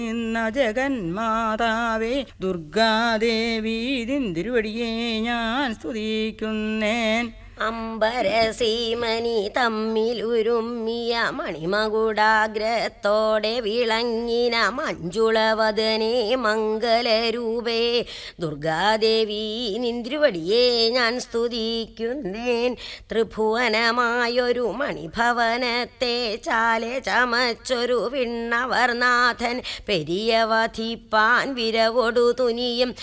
നിന്ന ജഗന്മാതാവേ ദുർഗാദേവി തിരുവടിയെ ഞാൻ സ്തുതിക്കുന്നേൻ അമ്പരസീമനി തമ്മിലുരുമ്മിയ മണിമകുടാഗ്രത്തോടെ വിളങ്ങിന മഞ്ജുളവദനെ മംഗലരൂപേ ദുർഗാദേവി നിന്ദ്രുവടിയെ ഞാൻ സ്തുതിക്കുന്നേൻ ത്രിഭുവനമായൊരു മണിഭവനത്തെ ചാലെ ചമച്ചൊരു വിണ്ണവർനാഥൻ പെരിയവധിപ്പാൻ വിരവൊടു തുനിയും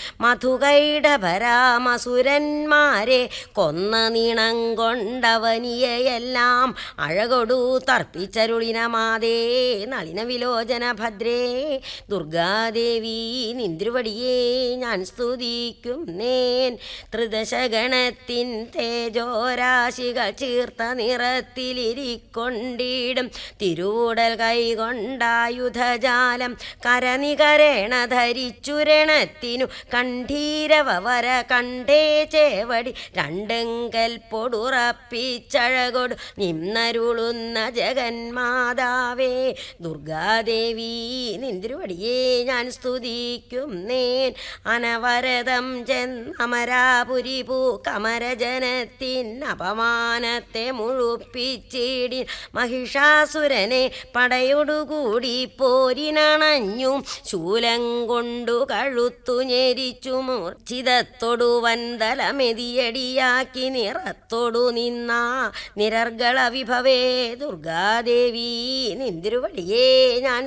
മധുകൈടഭരാമസുരന്മാരെ കൊന്ന നീണം കൊണ്ടവനിയെല്ലാം അഴകൊടു തർപ്പിച്ചരുളിന മാതേ നളിന വിലോചന ഭദ്രേ ദുർഗാദേവി നിന്ദ്രുവടിയെ ഞാൻ സ്തുതിക്കും നേൻ ത്രിദശഗണത്തിൻ തേജോരാശികൾ ചീർത്ത നിറത്തിലിരിക്കൊണ്ടിടും തിരുവുടൽ കൈകൊണ്ടായുധജാലം കരനികരേണ ധരിച്ചുരണത്തിനു കണ്ഠീരവര കണ്ടേ ചേവടി രണ്ടെങ്കൽ പൊടുറപ്പിച്ചഴകൊടു നിന്നരുളുന്ന ജഗന്മാതാവേ ദുർഗാദേവി നിന്ദ്രുവടിയെ ഞാൻ സ്തുതിക്കും നേൻ അനവരതം ചെന്നമരാപുരി പൂ കമരജനത്തിൻ അപമാനത്തെ മുഴുപ്പിച്ചിടി മഹിഷാസുരനെ പടയോടുകൂടി പോരിനണഞ്ഞു ശൂലം കൊണ്ടു കഴുത്തു ഞെരിച്ചു മൂർച്ഛിതത്തൊടു വന്തലമെതിയടിയാക്കി നിറത്തൊടു നിന്ന നിരർഗള വിഭവേ ദുർഗാദേവി നിന്തിരുവടിയെ ഞാൻ